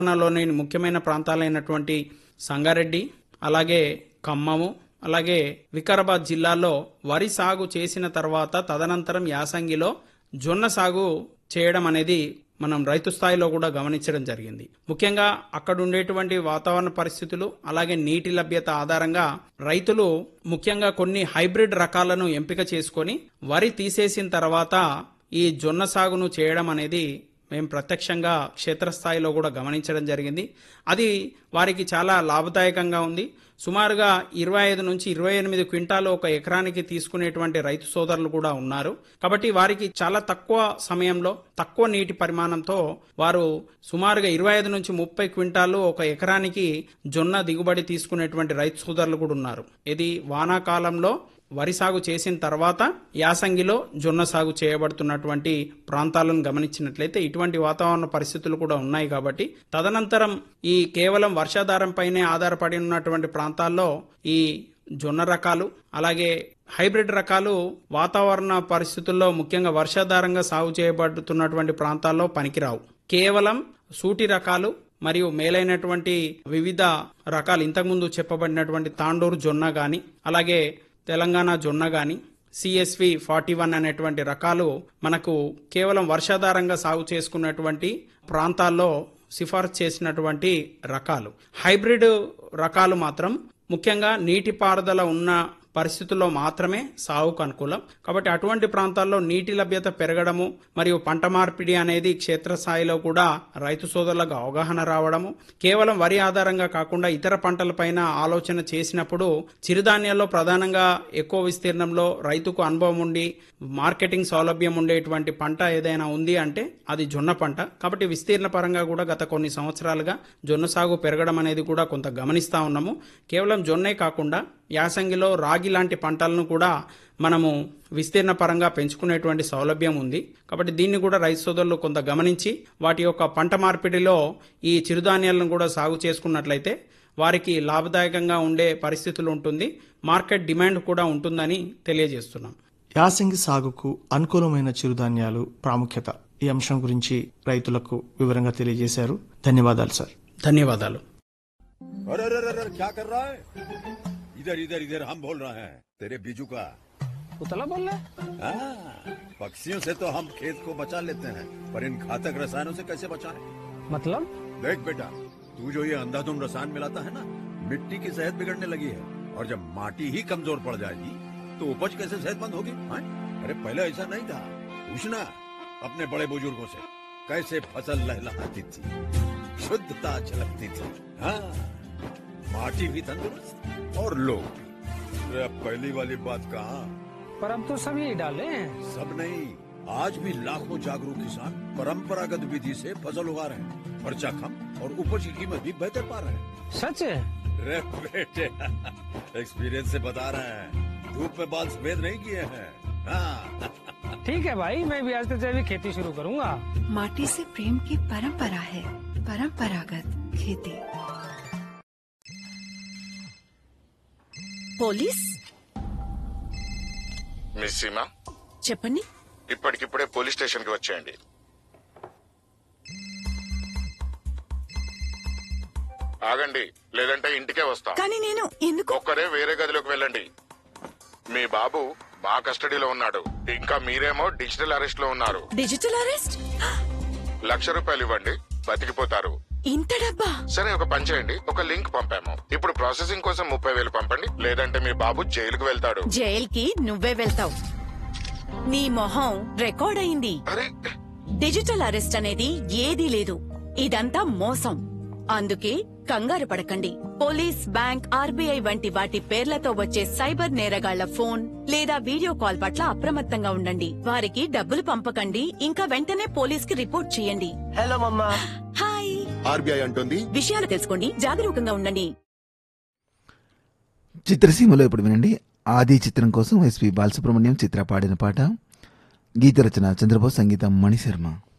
తెలంగాణలోని ముఖ్యమైన ప్రాంతాలైనటువంటి సంగారెడ్డి అలాగే ఖమ్మము అలాగే వికారాబాద్ జిల్లాల్లో వరి సాగు చేసిన తర్వాత తదనంతరం యాసంగిలో జొన్న సాగు చేయడం అనేది మనం రైతు స్థాయిలో కూడా గమనించడం జరిగింది ముఖ్యంగా అక్కడ ఉండేటువంటి వాతావరణ పరిస్థితులు అలాగే నీటి లభ్యత ఆధారంగా రైతులు ముఖ్యంగా కొన్ని హైబ్రిడ్ రకాలను ఎంపిక చేసుకొని వరి తీసేసిన తర్వాత ఈ జొన్న సాగును చేయడం అనేది మేము ప్రత్యక్షంగా క్షేత్రస్థాయిలో కూడా గమనించడం జరిగింది అది వారికి చాలా లాభదాయకంగా ఉంది సుమారుగా ఇరవై ఐదు నుంచి ఇరవై ఎనిమిది క్వింటాలు ఒక ఎకరానికి తీసుకునేటువంటి రైతు సోదరులు కూడా ఉన్నారు కాబట్టి వారికి చాలా తక్కువ సమయంలో తక్కువ నీటి పరిమాణంతో వారు సుమారుగా ఇరవై ఐదు నుంచి ముప్పై క్వింటాలు ఒక ఎకరానికి జొన్న దిగుబడి తీసుకునేటువంటి రైతు సోదరులు కూడా ఉన్నారు ఇది వానాకాలంలో వరి సాగు చేసిన తర్వాత యాసంగిలో జొన్న సాగు చేయబడుతున్నటువంటి ప్రాంతాలను గమనించినట్లయితే ఇటువంటి వాతావరణ పరిస్థితులు కూడా ఉన్నాయి కాబట్టి తదనంతరం ఈ కేవలం వర్షాధారంపైనే ఆధారపడి ఉన్నటువంటి ప్రాంతాల్లో ఈ జొన్న రకాలు అలాగే హైబ్రిడ్ రకాలు వాతావరణ పరిస్థితుల్లో ముఖ్యంగా వర్షాధారంగా సాగు చేయబడుతున్నటువంటి ప్రాంతాల్లో పనికిరావు కేవలం సూటి రకాలు మరియు మేలైనటువంటి వివిధ రకాలు ఇంతకుముందు చెప్పబడినటువంటి తాండూరు జొన్న గాని అలాగే తెలంగాణ జొన్న గాని సిఎస్వి ఫార్టీ వన్ అనేటువంటి రకాలు మనకు కేవలం వర్షాధారంగా సాగు చేసుకున్నటువంటి ప్రాంతాల్లో సిఫార్సు చేసినటువంటి రకాలు హైబ్రిడ్ రకాలు మాత్రం ముఖ్యంగా నీటిపారుదల ఉన్న పరిస్థితుల్లో మాత్రమే సాగుకు అనుకూలం కాబట్టి అటువంటి ప్రాంతాల్లో నీటి లభ్యత పెరగడము మరియు పంట మార్పిడి అనేది క్షేత్రస్థాయిలో కూడా రైతు సోదరులకు అవగాహన రావడము కేవలం వరి ఆధారంగా కాకుండా ఇతర పంటలపైన ఆలోచన చేసినప్పుడు చిరుధాన్యాల్లో ప్రధానంగా ఎక్కువ విస్తీర్ణంలో రైతుకు అనుభవం ఉండి మార్కెటింగ్ సౌలభ్యం ఉండేటువంటి పంట ఏదైనా ఉంది అంటే అది జొన్న పంట కాబట్టి విస్తీర్ణ పరంగా కూడా గత కొన్ని సంవత్సరాలుగా జొన్న సాగు పెరగడం అనేది కూడా కొంత గమనిస్తా ఉన్నాము కేవలం జొన్నే కాకుండా యాసంగిలో రాగి లాంటి పంటలను కూడా మనము విస్తీర్ణ పరంగా పెంచుకునేటువంటి సౌలభ్యం ఉంది కాబట్టి దీన్ని కూడా రైతు సోదరులు కొంత గమనించి వాటి యొక్క పంట మార్పిడిలో ఈ చిరుధాన్యాలను కూడా సాగు చేసుకున్నట్లయితే వారికి లాభదాయకంగా ఉండే పరిస్థితులు ఉంటుంది మార్కెట్ డిమాండ్ కూడా ఉంటుందని తెలియజేస్తున్నాం యాసంగి సాగుకు అనుకూలమైన చిరుధాన్యాలు ప్రాముఖ్యత ఈ అంశం గురించి రైతులకు వివరంగా తెలియజేశారు ధన్యవాదాలు సార్ ధన్యవాదాలు अरे अरे अरे अरे, क्या कर रहा है इधर इधर इधर हम बोल रहे हैं तेरे बीजू का उतला बोल रहा है हाँ, पक्षियों से तो हम खेत को बचा लेते हैं पर इन घातक रसायनों से कैसे बचाएं? मतलब देख बेटा तू जो ये अंधाधुंध रसायन मिलाता है ना मिट्टी की सेहत बिगड़ने लगी है और जब माटी ही कमजोर पड़ जाएगी तो उपज कैसे सेहतमंद होगी हाँ? अरे पहले ऐसा नहीं था पूछना अपने बड़े बुजुर्गों से कैसे फसल लहलहाती थी शुद्धता झलकती थी हाँ माटी भी तंदुरुस्त और लोग भी अरे अब पहली वाली बात कहा पर अब तो सब यही डाले हैं सब नहीं आज भी लाखों जागरूक किसान परंपरागत विधि से फसल उगा रहे हैं खर्चा कम और उपज की कीमत भी बेहतर पा रहे हैं सच है रे बेटे एक्सपीरियंस से बता रहे हैं धूप में बाल सफेद नहीं किए हैं हाँ ठीक है भाई मैं भी आज से जैविक खेती शुरू करूंगा माटी से प्रेम की परंपरा है परंपरागत खेती పోలీస్ మిస్ సీమా చెప్పండి ఇప్పటికిప్పుడే పోలీస్ స్టేషన్ కి వచ్చేయండి ఆగండి లేదంటే ఇంటికే వస్తాం కానీ నేను ఎందుకు ఒక్కరే వేరే గదిలోకి వెళ్ళండి మీ బాబు మా కస్టడీలో ఉన్నాడు ఇంకా మీరేమో డిజిటల్ అరెస్ట్ లో ఉన్నారు డిజిటల్ అరెస్ట్ లక్ష రూపాయలు ఇవ్వండి బతికిపోతారు ఇంత డబ్బా సరే ఒక పని చేయండి ఒక లింక్ పంపాము ఇప్పుడు ప్రాసెసింగ్ కోసం ముప్పై వేలు పంపండి లేదంటే మీ బాబు జైలుకు వెళ్తాడు జైల్కి నువ్వే వెళ్తావు నీ మొహం రికార్డ్ అయింది అరే డిజిటల్ అరెస్ట్ అనేది ఏదీ లేదు ఇదంతా మోసం అందుకే కంగారు పడకండి పోలీస్ బ్యాంక్ ఆర్బీఐ వంటి వాటి పేర్లతో వచ్చే సైబర్ నేరగాళ్ల ఫోన్ లేదా వీడియో కాల్ పట్ల అప్రమత్తంగా ఉండండి వారికి డబ్బులు పంపకండి ఇంకా వెంటనే పోలీస్ కి రిపోర్ట్ చేయండి హలో మమ్మా హాయ్ ఆర్బీఐ అంటుంది విషయాలు తెలుసుకోండి జాగరూకంగా ఉండండి చిత్రసీమలో ఇప్పుడు వినండి ఆది చిత్రం కోసం ఎస్పి బాలసుబ్రహ్మణ్యం చిత్ర పాడిన పాట గీత రచన చంద్రబోస్ సంగీతం మణిశర్మ